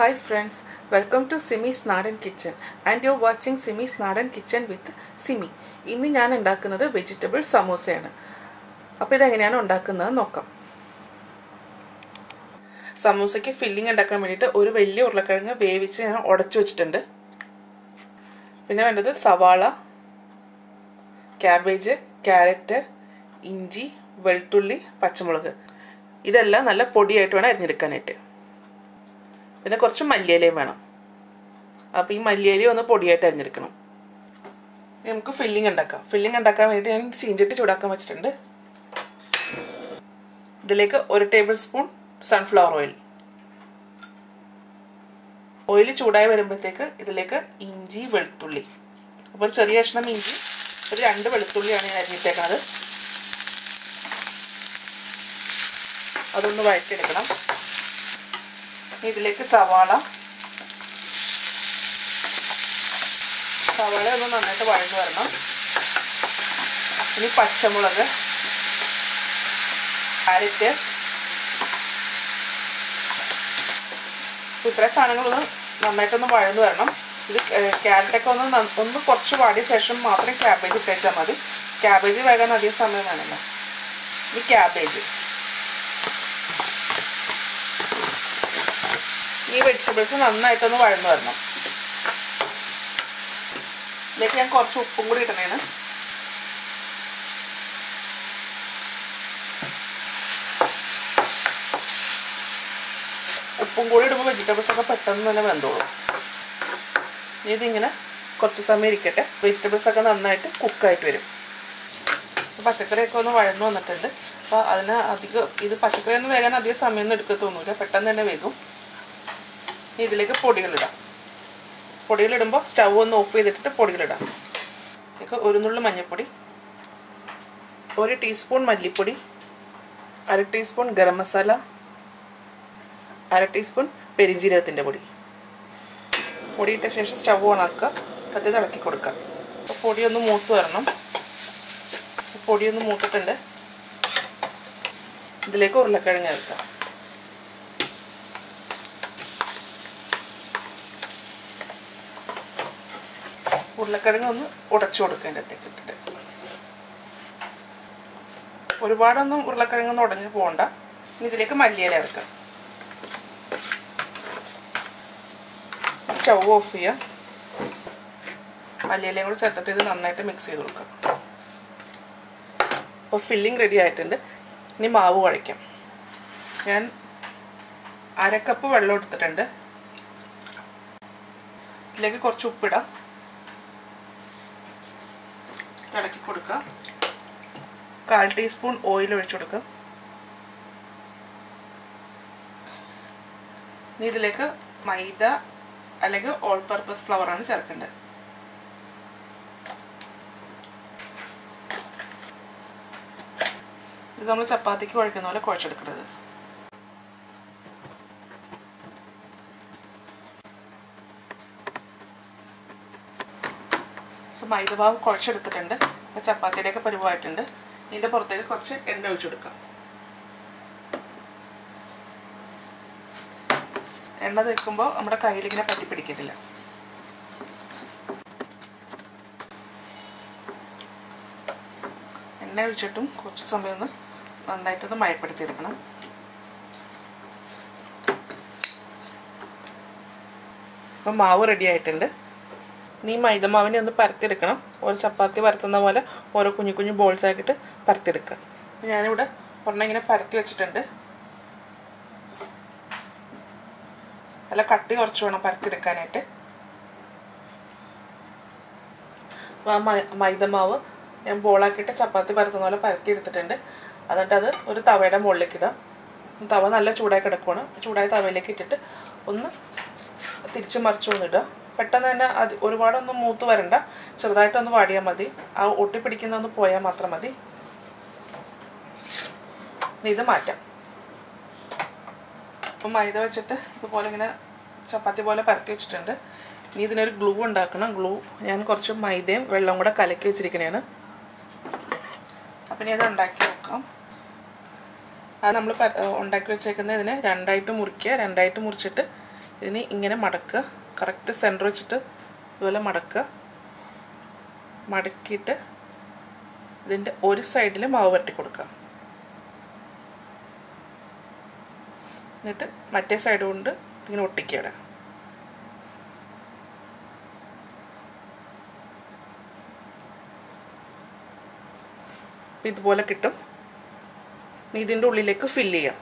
Hi friends, welcome to Simi's Nadan Kitchen and you're watching Simi's Nadan Kitchen with Simi. ഇന്ന് ഞാൻ ഉണ്ടാക്കുന്നത് vegetable സമൂസയാണ് അപ്പോൾ ഇതെങ്ങനെയാണ് ഉണ്ടാക്കുന്നത് നോക്കാം സമൂസയ്ക്ക് ഫില്ലിംഗ് ഉണ്ടാക്കാൻ വേണ്ടിയിട്ട് ഒരു വലിയ ഉരുളക്കിഴങ്ങ് വേവിച്ച് ഞാൻ ഉടച്ചു വെച്ചിട്ടുണ്ട് പിന്നെ വേണ്ടത് സവാള ക്യാബേജ് ക്യാരറ്റ് ഇഞ്ചി വെളുത്തുള്ളി പച്ചമുളക് ഇതെല്ലാം നല്ല പൊടിയായിട്ട് വേണം അരിഞ്ഞെടുക്കാനായിട്ട് പിന്നെ കുറച്ച് മല്ലിയിലയും വേണം അപ്പോൾ ഈ മല്ലിയില ഒന്ന് പൊടിയായിട്ട് അരിഞ്ഞെടുക്കണം ഇനി നമുക്ക് ഫില്ലിംഗ് ഉണ്ടാക്കാം ഫില്ലിംഗ് ഉണ്ടാക്കാൻ വേണ്ടിയിട്ട് ഞാൻ ചീഞ്ചട്ടി ചൂടാക്കാൻ വെച്ചിട്ടുണ്ട് ഇതിലേക്ക് ഒരു tablespoon sunflower oil oil ചൂടായി വരുമ്പോഴത്തേക്ക് ഇതിലേക്ക് ഇഞ്ചി വെളുത്തുള്ളി അപ്പോൾ ഒരു ചെറിയ കഷ്ണം ഇഞ്ചി ഒരു രണ്ട് വെളുത്തുള്ളിയാണ് ഞാൻ അരിഞ്ഞിട്ടേക്കുന്നത് അതൊന്ന് വഴറ്റിയെടുക്കണം ഇതിലേക്ക് സവാള സവാള ഒന്ന് നന്നായിട്ട് വഴന്നു വരണം ഇനി പച്ചമുളക് ക്യാരറ്റ് ഇത്ര സാധനങ്ങളൊന്ന് നന്നായിട്ടൊന്ന് വഴന്നു വരണം ഇത് ക്യാരറ്റൊക്കെ ഒന്ന് ഒന്ന് കുറച്ച് വാടിയ ശേഷം മാത്രം ക്യാബേജ് ഇട്ടേച്ചാൽ മതി ക്യാബേജ് വേകാൻ അധികം സമയം വേണമല്ലോ ഈ ക്യാബേജ് ഈ വെജിറ്റബിൾസ് നന്നായിട്ടൊന്ന് വഴന്നു വരണം ഇതിലേക്ക് ഞാൻ കുറച്ച് ഉപ്പും കൂടി ഇടണേണ് ഉപ്പും കൂടി ഇടുമ്പോൾ വെജിറ്റബിൾസ് ഒക്കെ പെട്ടെന്ന് തന്നെ വെന്തോളും ഇതിങ്ങനെ കുറച്ച് സമയം ഇരിക്കട്ടെ വെജിറ്റബിൾസ് ഒക്കെ നന്നായിട്ട് കുക്കായിട്ട് വരും പച്ചക്കറിയൊക്കെ ഒന്ന് വഴന്നു വന്നിട്ടുണ്ട് അപ്പോൾ അതിന് അധികം ഇത് പച്ചക്കറി ഒന്നും വേകാൻ അധികം സമയമൊന്നും എടുക്കത്തൊന്നുമില്ല പെട്ടെന്ന് തന്നെ വേകും ഇതിലേക്ക് പൊടികളിടാം പൊടികളിടുമ്പോൾ സ്റ്റൗ ഒന്ന് ഓഫ് ചെയ്തിട്ട് പൊടികളിടാം ഇതിലേക്ക് ഒരു നുള്ളു മഞ്ഞൾപ്പൊടി ഒരു ടീസ്പൂൺ മല്ലിപ്പൊടി അര ടീസ്പൂൺ ഗരം മസാല അര ടീസ്പൂൺ പെരിഞ്ജീരകത്തിൻ്റെ പൊടി പൊടിയിട്ട ശേഷം സ്റ്റൗ ഓൺ ആക്കുക കത്തി തിളക്കി കൊടുക്കുക അപ്പോൾ പൊടിയൊന്ന് മൂത്ത് വരണം പൊടിയൊന്ന് മൂത്തിട്ടുണ്ട് ഇതിലേക്ക് ഉരുളക്കിഴങ്ങ് ചേർക്കാം ഉരുളക്കിഴങ്ങ് ഒന്ന് ഉടച്ചു കൊടുക്കുക അതിൻ്റെ അകത്തേക്ക് ഇട്ടിട്ട് ഒരുപാടൊന്നും ഉരുളക്കിഴങ്ങൊന്നും ഉടഞ്ഞു പോകണ്ട ഇനി ഇതിലേക്ക് മല്ലിയില ഇറക്കാം സ്റ്റൗ ഓഫ് ചെയ്യുക മല്ലിയിലയും കൂടി ചേർത്തിട്ട് ഇത് നന്നായിട്ട് മിക്സ് ചെയ്ത് കൊടുക്കാം അപ്പോൾ ഫില്ലിംഗ് റെഡി ആയിട്ടുണ്ട് ഇനി മാവ് കുഴയ്ക്കാം ഞാൻ അരക്കപ്പ് വെള്ളം എടുത്തിട്ടുണ്ട് ഇതിലേക്ക് കുറച്ച് ഉപ്പിടാം ഇളക്കി കൊടുക്കുക കാൽ ടീസ്പൂൺ ഓയിൽ ഒഴിച്ചു കൊടുക്കുക ഇനി ഇതിലേക്ക് മൈദ അല്ലെങ്കിൽ ഓൾ പർപ്പസ് ഫ്ലവറാണ് ചേർക്കേണ്ടത് ഇത് നമ്മൾ ചപ്പാത്തിക്ക് കുഴക്കുന്ന പോലെ കുഴച്ചെടുക്കുന്നത് മൈദമാവ് കുഴച്ചെടുത്തിട്ടുണ്ട് അപ്പോൾ ചപ്പാത്തിയുടെയൊക്കെ പരിവായിട്ടുണ്ട് ഇതിൻ്റെ പുറത്തേക്ക് കുറച്ച് എണ്ണ ഒഴിച്ചു കൊടുക്കാം എണ്ണ തേക്കുമ്പോൾ നമ്മുടെ കയ്യിലിങ്ങനെ പറ്റി പിടിക്കത്തില്ല എണ്ണ ഒഴിച്ചിട്ടും കുറച്ച് സമയം ഒന്ന് നന്നായിട്ടൊന്ന് മയപ്പെടുത്തിയെടുക്കണം അപ്പം മാവ് റെഡി ആയിട്ടുണ്ട് ഇനി മൈദമാവിനെ ഒന്ന് പരത്തിയെടുക്കണം ഒരു ചപ്പാത്തി പരത്തുന്ന പോലെ ഓരോ കുഞ്ഞു കുഞ്ഞു ബോൾസ് ആക്കിയിട്ട് പരത്തിയെടുക്കുക ഞാനിവിടെ ഒരെണ്ണം ഇങ്ങനെ പരത്തി വെച്ചിട്ടുണ്ട് നല്ല കട്ടി കുറച്ച് വേണം പരത്തിയെടുക്കാനായിട്ട് അപ്പോൾ ആ മൈദമാവ് ഞാൻ ബോളാക്കിയിട്ട് ചപ്പാത്തി പരത്തുന്ന പോലെ പരത്തിയെടുത്തിട്ടുണ്ട് എന്നിട്ട് അത് ഒരു തവയുടെ മുകളിലേക്ക് ഇടാം തവ നല്ല ചൂടായി കിടക്കുവാണ് ചൂടായ തവയിലേക്ക് ഇട്ടിട്ട് ഒന്ന് തിരിച്ച് മറിച്ചു കൊണ്ടിടുക പെട്ടെന്ന് തന്നെ അത് ഒരുപാടൊന്നും മൂത്ത് വരണ്ട ചെറുതായിട്ടൊന്ന് വാടിയാൽ മതി ആ ഒട്ടിപ്പിടിക്കുന്ന ഒന്ന് പോയാൽ മാത്രം മതി ഇത് മാറ്റാം അപ്പം മൈദ വെച്ചിട്ട് ഇതുപോലെ ഇങ്ങനെ ചപ്പാത്തി പോലെ പരത്തി വെച്ചിട്ടുണ്ട് ഇനി ഇതിനൊരു ഗ്ലൂ ഉണ്ടാക്കണം ഗ്ലൂ ഞാൻ കുറച്ച് മൈദയും വെള്ളം കൂടെ കലക്കി വെച്ചിരിക്കണേണ് അപ്പം ഇനി അത് ഉണ്ടാക്കി വെക്കാം അത് നമ്മൾ ഉണ്ടാക്കി വെച്ചേക്കുന്ന ഇതിനെ രണ്ടായിട്ട് മുറിക്കുക രണ്ടായിട്ട് മുറിച്ചിട്ട് ഇതിന് ഇങ്ങനെ മടക്കുക കറക്റ്റ് സെൻറ്റർ വെച്ചിട്ട് ഇതുപോലെ മടക്കുക മടക്കിയിട്ട് ഇതിൻ്റെ ഒരു സൈഡിൽ മാവ് പരട്ടി കൊടുക്കുക എന്നിട്ട് മറ്റേ സൈഡ് കൊണ്ട് ഇങ്ങനെ ഒട്ടിക്കുക ഇതുപോലെ കിട്ടും ഇനി ഇതിൻ്റെ ഉള്ളിലേക്ക് ഫില്ല് ചെയ്യാം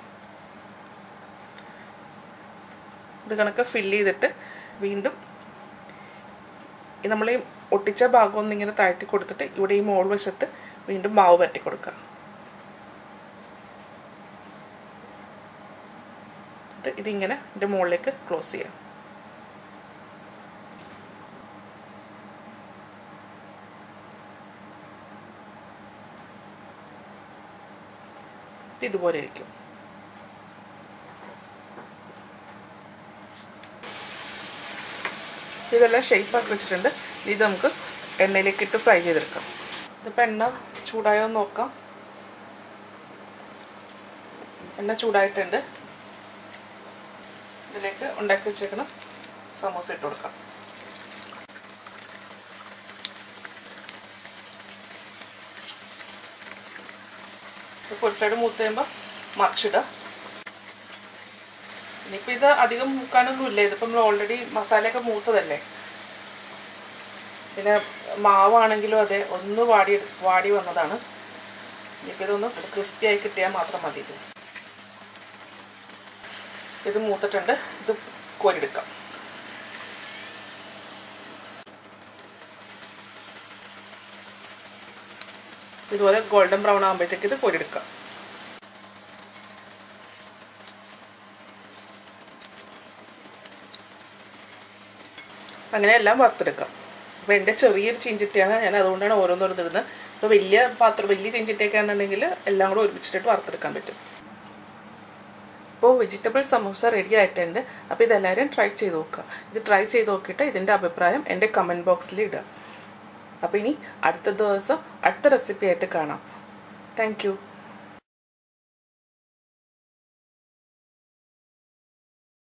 ഇത് കണക്ക് ഫില്ല് ചെയ്തിട്ട് വീണ്ടും നമ്മൾ ഈ ഒട്ടിച്ച ഭാഗം ഒന്നിങ്ങനെ താഴ്ത്തി കൊടുത്തിട്ട് ഇവിടെ ഈ മോൾ വശത്ത് വീണ്ടും മാവ് പരട്ടി കൊടുക്കുക എന്നിട്ട് ഇതിങ്ങനെ ഇതിൻ്റെ മുകളിലേക്ക് ക്ലോസ് ചെയ്യാം ഇതുപോലെ ഇരിക്കും ഇതെല്ലാം ഷേപ്പ് ആക്കി വെച്ചിട്ടുണ്ട് ഇത് നമുക്ക് എണ്ണയിലേക്ക് ഇട്ട് ഫ്രൈ ചെയ്തെടുക്കാം ഇതിപ്പോൾ എണ്ണ ചൂടായോ എന്ന് നോക്കാം എണ്ണ ചൂടായിട്ടുണ്ട് ഇതിലേക്ക് ഉണ്ടാക്കി വെച്ചേക്കുന്ന സമോസ ഇട്ട് കൊടുക്കാം ഇപ്പോൾ ഒരു സൈഡ് മൂത്ത് കഴിയുമ്പോൾ മറിച്ചിടുക ഇനിയിപ്പോൾ ഇത് അധികം മൂക്കാനൊന്നും ഇല്ല ഇതിപ്പോൾ നമ്മൾ ഓൾറെഡി മസാലയൊക്കെ മൂത്തതല്ലേ പിന്നെ മാവാണെങ്കിലും അതെ ഒന്ന് വാടി വാടി വന്നതാണ് ഇനിയിപ്പോൾ ഇതൊന്ന് ക്രിസ്പി ആയി കിട്ടിയാൽ മാത്രം മതി ഇത് ഇത് മൂത്തിട്ടുണ്ട് ഇത് കോരിയെടുക്കാം ഇതുപോലെ ഗോൾഡൻ ബ്രൗൺ ആകുമ്പോഴത്തേക്ക് ഇത് കോരിയെടുക്കാം അങ്ങനെ എല്ലാം വറുത്തെടുക്കാം അപ്പോൾ എൻ്റെ ചെറിയൊരു ചീഞ്ചിട്ടിയാണ് ഞാൻ അതുകൊണ്ടാണ് ഓരോന്നോരോന്നിടുന്നത് ഇപ്പോൾ വലിയ പാത്രം വലിയ ചീഞ്ചിട്ടിയൊക്കെ ആണെന്നുണ്ടെങ്കിൽ എല്ലാം കൂടെ ഒരുമിച്ചിട്ടിട്ട് വറുത്തെടുക്കാൻ പറ്റും ഇപ്പോൾ വെജിറ്റബിൾ സമൂസ റെഡി ആയിട്ടുണ്ട് അപ്പോൾ ഇതെല്ലാവരും ട്രൈ ചെയ്ത് നോക്കുക ഇത് ട്രൈ ചെയ്ത് നോക്കിയിട്ട് ഇതിൻ്റെ അഭിപ്രായം എൻ്റെ കമൻറ്റ് ബോക്സിൽ ഇടുക അപ്പോൾ ഇനി അടുത്ത ദിവസം അടുത്ത റെസിപ്പി ആയിട്ട് കാണാം താങ്ക്